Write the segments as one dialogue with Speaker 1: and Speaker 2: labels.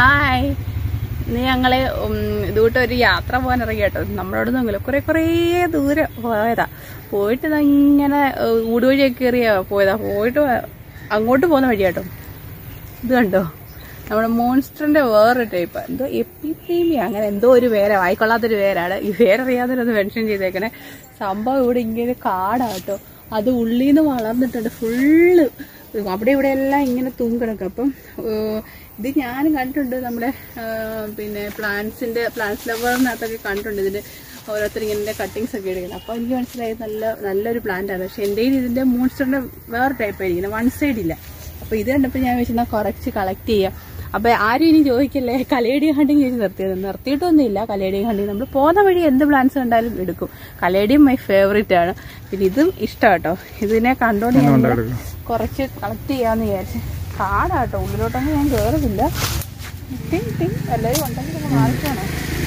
Speaker 1: Hi ഇന്ന് ഞങ്ങള് ഉം, ഇതുകൂട്ട് ഒരു യാത്ര പോകാൻ ഇറങ്ങി കേട്ടോ നമ്മളോട് നിന്നില്ല കുറെ കുറേ ദൂരെ പോയതാ പോയിട്ട് ദാ ഇങ്ങനെ ഏഹ്, ഊടുവഴിയൊക്കെ കയറിയാ പോയതാ പോയിട്ട് വ- അങ്ങോട്ട് പോകുന്ന വഴി കേട്ടോ ഇത് കണ്ടോ നമ്മുടെ മോൺസ്റ്ററിന്റെ വേറൊരു ടൈപ്പ് എന്തോ എപ്പിത്തീമിയ അങ്ങനെ എന്തോ ഒരു പേരാ വായിക്കൊള്ളാത്തൊരു പേരാണ് ഈ പേരറിയാതൊരു മെൻഷൻ ചെയ്തേക്കണേ സംഭവം ഇവിടെ ഇങ്ങനെ കാടാട്ടോ അത് ഉള്ളിൽ നിന്ന് വളർന്നിട്ടുണ്ട് ഫുള്ള് അവിടെ ഇവിടെ എല്ലാം ഇങ്ങനെ തൂങ്ങിക്കിടക്കും അപ്പം ഏഹ്, ഇത് ഞാൻ കണ്ടിട്ടുണ്ട് നമ്മുടെ ഏഹ്, പിന്നെ പ്ലാന്റ്സിന്റെ പ്ലാന്റ്സ് ലവറിനകത്തൊക്കെ കണ്ടിട്ടുണ്ട് ഇതിന്റെ ഓരോരുത്തർ ഇങ്ങനെ കട്ടിങ്സ് ഒക്കെ എടുക്കുന്നത് അപ്പോൾ എനിക്ക് മനസ്സിലായി നല്ല നല്ലൊരു പ്ലാന്റ് ആണ് പക്ഷെ എൻ്റെ ഇതിന്റെ മോൺസ്റ്ററിന്റെ വേറെ ടൈപ്പ് ആയിരിക്കുന്നത് വൺ സൈഡ് ഇല്ല അപ്പൊ ഇത് കണ്ടപ്പോ ഞാൻ വെച്ചാൽ കുറച്ച് കളക്ട് ചെയ്യാം അപ്പൊ ആരും ഇനി ചോദിക്കല്ലേ കലേഡി ഹണ്ടിങ് ചോദിച്ച് നിർത്തിയത് നിർത്തിയിട്ടൊന്നുമില്ല കലേഡി ഹണ്ടിങ് നമ്മൾ പോകുന്ന വഴി എന്ത് പ്ലാന്റ്സ് കണ്ടാലും എടുക്കും കലേഡിയും മൈ ഫേവറേറ്റ് ആണ് പിന്നെ ഇതും ഇഷ്ടം കേട്ടോ ഇതിനെ കണ്ടോണ്ട് ഞാൻ ഇങ്ങനെ കുറച്ച് കളക്ട് ചെയ്യാന്ന് വിചാരിച്ചു കാടാട്ടോ ഉള്ളിലോട്ടൊന്നും ഞാൻ കയറുന്നില്ല ടിങ് ടിങ് എല്ലാവരും ഉണ്ടെങ്കിൽ നമ്മൾ മാറിക്കണം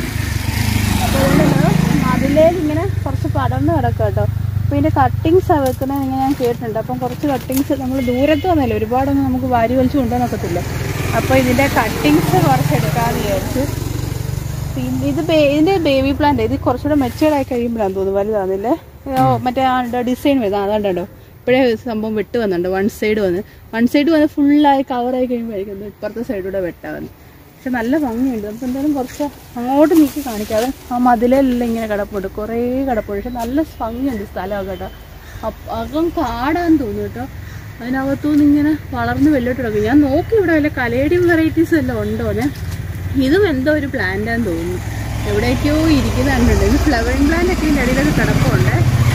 Speaker 1: അപ്പോൾ അതുകൊണ്ട് മതിലേൽ ഇങ്ങനെ കുറച്ച് പടർന്ന് കിടക്കുക കേട്ടോ അപ്പോൾ ഇതിൻ്റെ കട്ടിങ്സ് വെക്കുന്നത് ഇങ്ങനെ ഞാൻ കേട്ടിട്ടുണ്ട് അപ്പം കുറച്ച് കട്ടിങ്സ് നമ്മൾ ദൂരത്ത് വന്നല്ലേ ഒരുപാടൊന്നും നമുക്ക് വാരി വലിച്ച് കൊണ്ടുവന്നൊക്കത്തില്ല അപ്പോൾ ഇതിൻ്റെ കട്ടിങ്സ് കുറച്ച് എടുക്കാമെന്ന് വിചാരിച്ചു പിന്നെ ഇത് ബേ- ഇതിന്റെ ബേബി പ്ലാന്റ് ഇത് കുറച്ചുകൂടെ മെച്ചേർഡ് ആയി കഴിയുമ്പോഴാണ് തോന്നുന്നു വലുതാന്നില്ലേ ഓ, മറ്റേ ആ ഡിസൈൻ വരുന്നത് അതാണ്ടോ ഇപ്പോഴേ സംഭവം വെട്ട് വന്നിട്ടുണ്ട് വൺ സൈഡ് വന്ന് വൺ സൈഡ് വന്ന് ഫുള്ളായി കവറായി കഴിയുമ്പോഴായിരിക്കും ഇത് ഇപ്പുറത്തെ സൈഡിലൂടെ വെട്ടാ വന്ന് പക്ഷെ നല്ല ഭംഗിയുണ്ട് നമുക്ക് എന്തായാലും കുറച്ച് അങ്ങോട്ട് നീക്കി കാണിക്കാതെ ആ മതിലെല്ലാം ഇങ്ങനെ കിടപ്പുണ്ട് കുറേ കിടപ്പുണ്ട് പക്ഷെ നല്ല ഭംഗിയുണ്ട് സ്ഥലമൊക്കെ കേട്ടോ അപ്പ- അകം കാടാന്ന് തോന്നുന്നു കേട്ടോ അതിനകത്തുനിന്ന് ഇങ്ങനെ വളർന്ന് വെള്ളോട്ട് കിടക്കും ഞാൻ നോക്കി ഇവിടെ വല്ല കലേഡിയം വെറൈറ്റീസ് എല്ലാം ഉണ്ടോനെ ഇതും എന്തോ ഒരു പ്ലാന്റാന്ന് തോന്നുന്നു എവിടേക്കോ ഇരിക്കുന്ന കണ്ടുണ്ട് ഇത് ഫ്ലവറിങ് പ്ലാന്റ് ഒക്കെ ഇതിൻ്റെ ഇടയിലൊക്കെ കിടപ്പുണ്ട്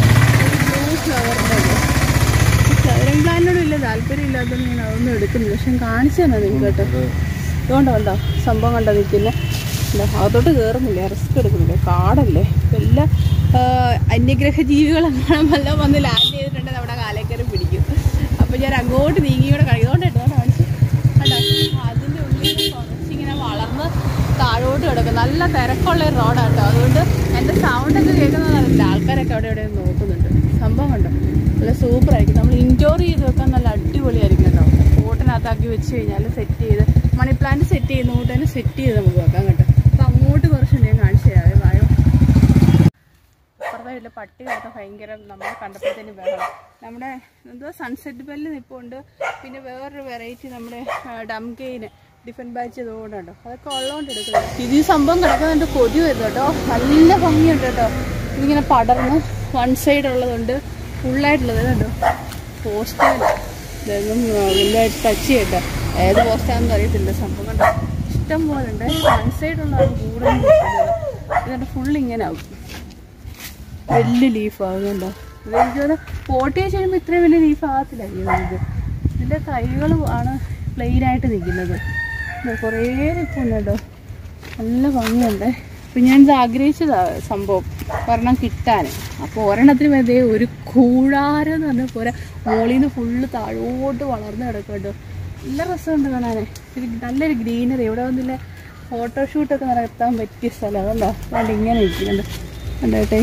Speaker 1: ബ്ലൂ ഫ്ലവറിൻ്റെ ഫ്ലവറിങ് പ്ലാന്റിനോട് വലിയ താല്പര്യം ഇല്ലാത്തതുകൊണ്ട് ഞാൻ അതൊന്നും എടുക്കുന്നില്ല പക്ഷെ കാണിച്ചു തന്നെ നിങ്ങൾക്ക് കേട്ടോ ഇതുകൊണ്ടോ കണ്ടോ സംഭവം കണ്ടോ നിൽക്കുന്നത് അകത്തോട്ട് കയറുന്നില്ല റിസ്ക് എടുക്കുന്നില്ല കാടല്ലേ എല്ലാ അന്യഗ്രഹ ജീവികളെല്ലാം വല്ലതും വന്ന് ലാൻഡ് ചെയ്തിട്ടുണ്ടെങ്കിൽ നമ്മുടെ കാലേക്കറി പിടിക്കും അപ്പോൾ ഞാൻ അങ്ങോട്ട് നീങ്ങി കൂടെ കാണിക്കും ഇതുകൊണ്ട് കേട്ടോ കാണിച്ചു കണ്ടോ അതിൻ്റെ ഉള്ളിൽ കുറച്ചിങ്ങനെ വളർന്ന് താഴോട്ട് കിടക്കും നല്ല തിരക്കുള്ള ഒരു റോഡാണ് കേട്ടോ അതുകൊണ്ട് എൻ്റെ സൗണ്ടൊക്കെ കേൾക്കുന്നതല്ല ആൾക്കാരൊക്കെ അവിടെ ഇവിടെ നോക്കുന്നുണ്ട് സംഭവം കണ്ടോ നല്ല സൂപ്പർ ആയിരിക്കും നമ്മൾ ഇൻഡോർ ചെയ്ത് വെക്കാൻ നല്ല അടിപൊളിയായിരിക്കും കേട്ടോ പോട്ടിനകത്താക്കി വെച്ച് കഴിഞ്ഞാൽ സെറ്റ് ചെയ്ത് മണി പ്ലാന്റ് സെറ്റ് ചെയ്യുന്ന കൂട്ട് തന്നെ സെറ്റ് ചെയ്ത് നമുക്ക് വെക്കാം കേട്ടോ അപ്പം അങ്ങോട്ട് കുറച്ചുണ്ട് ഞാൻ കാണിച്ചു തരാവേ വായോ അപ്പുറത്തെ വീട്ടിലെ പട്ടി കേട്ടോ ഭയങ്കര നമ്മളെ കണ്ടപ്പോഴത്തേന് ബഹളം നമ്മുടെ എന്തോ സൺസെറ്റ് ബെല്ല് നിൽപ്പുണ്ട് പിന്നെ വേറൊരു വെറൈറ്റി നമ്മുടെ ഡംകെയിന് ഡിഫറെൻറ്റ് ബാച്ച് ഇതുകൊണ്ടുണ്ടോ അതൊക്കെ ഉള്ളതുകൊണ്ട് എടുക്കുന്നത് ഇത് ഈ സംഭവം കിടക്കുന്നുണ്ട് കൊതി വരുന്നു കേട്ടോ നല്ല ഭംഗിയുണ്ട് കേട്ടോ ഇതിങ്ങനെ പടർന്ന് വൺ സൈഡ് ഉള്ളതുണ്ട് ഫുള്ളായിട്ടുള്ളത് കണ്ടോ പോസ്റ്റൽ ഇതൊന്നും വലുതായിട്ട് ടച്ച് ചെയ്യണ്ട ഏത് പോസ്റ്റാണെന്ന് അറിയത്തില്ല സംഭവം കണ്ടോ ഇഷ്ടം പോലെ ഉണ്ട് വൺ സൈഡ് ഉള്ളതാണ് കൂടുതലും ഇതുകൊണ്ട് ഫുൾ ഇങ്ങനെ ആവും വലിയ ലീഫ് ആകുന്നുണ്ടോ ഇത് എനിക്ക് തോന്നുന്നു പോട്ടി വെച്ച് കഴിയുമ്പോൾ ഇത്രയും വലിയ ലീഫ് ആകത്തില്ല ഇത് ഇതിൻ്റെ തൈകളും ആണ് പ്ലെയിൻ ആയിട്ട് നിൽക്കുന്നത് ഇത് കുറേ നിൽപ്പുണ്ട് കേട്ടോ നല്ല ഭംഗിയുണ്ട് അപ്പം ഞാനിത് ആഗ്രഹിച്ചതാ സംഭവം ഒരെണ്ണം കിട്ടാൻ അപ്പോൾ ഒരെണ്ണത്തിന് വെറുതെ ഒരു കൂടാരം എന്ന് പറഞ്ഞ പോലെ മുകളിൽ നിന്ന് ഫുള്ള് താഴോട്ട് വളർന്ന് കിടക്കും കേട്ടോ നല്ല രസമുണ്ട് കാണാൻ ഒരു നല്ലൊരു ഗ്രീനറി ഇവിടെ വന്നില്ല ഫോട്ടോഷൂട്ടൊക്കെ നടത്താൻ പറ്റിയ സ്ഥലം അതുകൊണ്ടോ അതുകൊണ്ട് ഇങ്ങനെ ഇരിക്കുന്നുണ്ട് കണ്ടോട്ടെ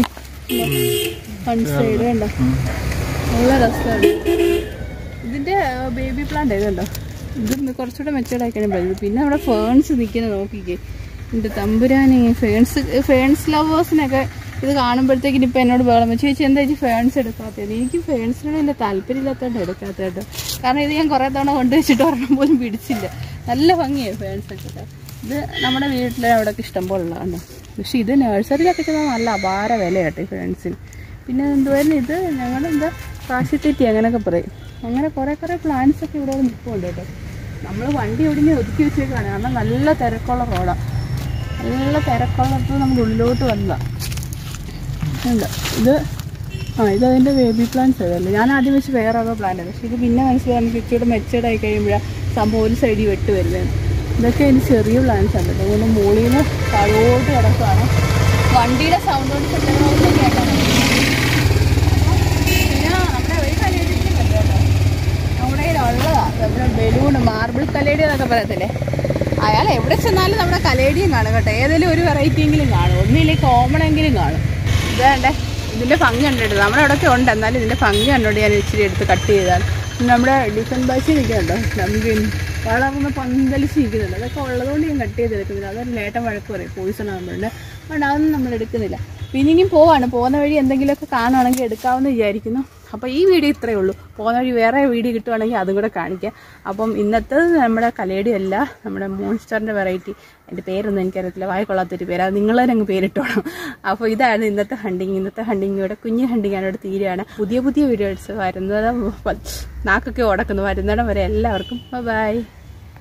Speaker 1: വൺ സൈഡ് കണ്ടോ നല്ല രസമാണ് ഇതിന്റെ ബേബി പ്ലാന്റ് ഇതുണ്ടോ ഇത് കുറച്ചുകൂടെ മെച്ചൂർഡ് ആയി കഴിയുമ്പോൾ പിന്നെ അവിടെ ഫേൺസ് നിൽക്കുന്നത് നോക്കിക്കേ എൻ്റെ തമ്പുരാനെ ഫേൺസ് ഫേൺസ് ലവേഴ്സിനൊക്കെ ഇത് കാണുമ്പോഴത്തേക്കിന് ഇപ്പം എന്നോട് വേണം ചേച്ചി എന്താ ചേച്ചി ഫേൺസ് എടുക്കാത്തത് എനിക്ക് ഫേൺസിനോട് വലിയ താല്പര്യമില്ലാത്തതുകൊണ്ട് എടുക്കാത്തത് കേട്ടോ കാരണം ഇത് ഞാൻ കുറേ തവണ കൊണ്ടുവച്ചിട്ട് ഒരെണ്ണം പോലും പിടിച്ചില്ല നല്ല ഭംഗിയായി ഫേൺസ് ഒക്കെ കേട്ടോ ഇത് നമ്മുടെ വീട്ടിൽ അവിടെയൊക്കെ ഇഷ്ടം പോലെ ഉള്ളതാണ് പക്ഷെ ഇത് നഴ്സറിയിലൊക്കെ ചെന്നാൽ നല്ല അപാര വില കേട്ടോ ഈ ഫേൺസിന് പിന്നെ എന്തുവായിരുന്നു ഇത് ഞങ്ങളെന്താ കാശിത്തെറ്റി അങ്ങനെയൊക്കെ പറയും അങ്ങനെ കുറേ കുറേ പ്ലാന്റ്സ് ഒക്കെ ഇവിടെ നിൽപ്പുണ്ട് കേട്ടോ നമ്മൾ വണ്ടി ഒടിഞ്ഞ് ഒതുക്കി വെച്ചേക്കാണ് കാരണം നല്ല തിരക്കുള്ള റോഡാണ് നല്ല തിരക്കുള്ളപ്പോൾ നമ്മൾ ഉള്ളിലോട്ട് വന്നതാണ് ഉണ്ട് ഇത് ആ ഇത് അതിൻ്റെ ബേബി പ്ലാന്റ്സ് അതല്ലേ ഞാൻ ആദ്യം വെച്ച് വേറെ ഓരോ പ്ലാന്റ് പക്ഷേ ഇത് പിന്നെ മനസ്സിലായി നമുക്ക് ഇച്ചിരി മെച്ചേർഡ് ആയി കഴിയുമ്പോഴാണ് സംഭവം ഒരു സൈഡിൽ വെട്ട് വരുന്നത് ഇതൊക്കെ അതിന് ചെറിയ പ്ലാന്റ്സ് ആണ് കേട്ടോ അതുകൊണ്ട് മുകളിൽ നിന്ന് താഴോട്ട് കിടക്കുകയാണ് വണ്ടിയുടെ സൗണ്ട് കൊണ്ട് ചെറുതായിട്ട് കേട്ടാൽ മതി. പിന്നെ നമ്മുടെ ഒരു കലേഡിയൊക്കെ ഉണ്ട് കേട്ടോ നമ്മുടെ കയ്യിലുള്ളതാ നമ്മുടെ ബലൂൺ മാർബിൾ കലേഡി എന്നൊക്കെ പറയത്തില്ലേ അയാൾ എവിടെ ചെന്നാലും നമ്മുടെ കലേഡിയും കാണും കേട്ടോ ഏതെങ്കിലും ഒരു വെറൈറ്റി എങ്കിലും കാണും ഒന്നില്ലെങ്കിൽ കോമൺ എങ്കിലും കാണും ഇത് വേണ്ടേ ഇതിൻ്റെ ഭംഗി കണ്ടിട്ട് നമ്മുടെ അവിടെയൊക്കെ ഉണ്ട് എന്നാലും ഇതിൻ്റെ ഭംഗി കണ്ടോണ്ട് ഞാൻ ഇച്ചിരി എടുത്ത് കട്ട് ചെയ്താണ് പിന്നെ നമ്മുടെ ഡിഫൻ ബാച്ച് നിൽക്കുന്നുണ്ടോ നമുക്ക് വളർന്ന് പന്തലിച്ചിരിക്കുന്നുണ്ട് അതൊക്കെ ഉള്ളതുകൊണ്ട് ഞാൻ കട്ട് ചെയ്തെടുക്കുന്നില്ല അതൊരു ലേട്ടം വഴക്ക് പറയും പോയിസൺ ആകുമ്പോഴുണ്ട് അതുകൊണ്ട് അതൊന്നും നമ്മൾ എടുക്കുന്നില്ല പിന്നെ ഇനിയും പോവാണ് പോകുന്ന വഴി എന്തെങ്കിലുമൊക്കെ കാണുവാണെങ്കിൽ എടുക്കാമെന്ന് വിചാരിക്കുന്നു അപ്പോൾ ഈ വീഡിയോ ഇത്രയേ ഉള്ളൂ പോകുന്ന വഴി വേറെ വീഡിയോ കിട്ടുവാണെങ്കിൽ അതും കൂടെ കാണിക്കാം അപ്പം ഇന്നത്തെ നമ്മുടെ കലയുടെ അല്ല നമ്മുടെ മോൺസ്റ്ററിൻ്റെ വെറൈറ്റി എൻ്റെ പേരൊന്നും എനിക്കറിയത്തില്ല വായി കൊള്ളാത്തൊരു പേര് അത് നിങ്ങൾ തന്നെ അങ്ങ് പേരിട്ടോണം അപ്പോൾ ഇതാണ് ഇന്നത്തെ ഹണ്ടിങ് ഇന്നത്തെ ഹണ്ടിങ് ഇവിടെ കുഞ്ഞ് ഹണ്ടിങ് ആണ് ഇവിടെ തീരുകയാണ് പുതിയ പുതിയ വീഡിയോസ് വരുന്നത് നാക്കൊക്കെ ഉടക്കുന്നു വരുന്നിടം വരെ എല്ലാവർക്കും ബൈ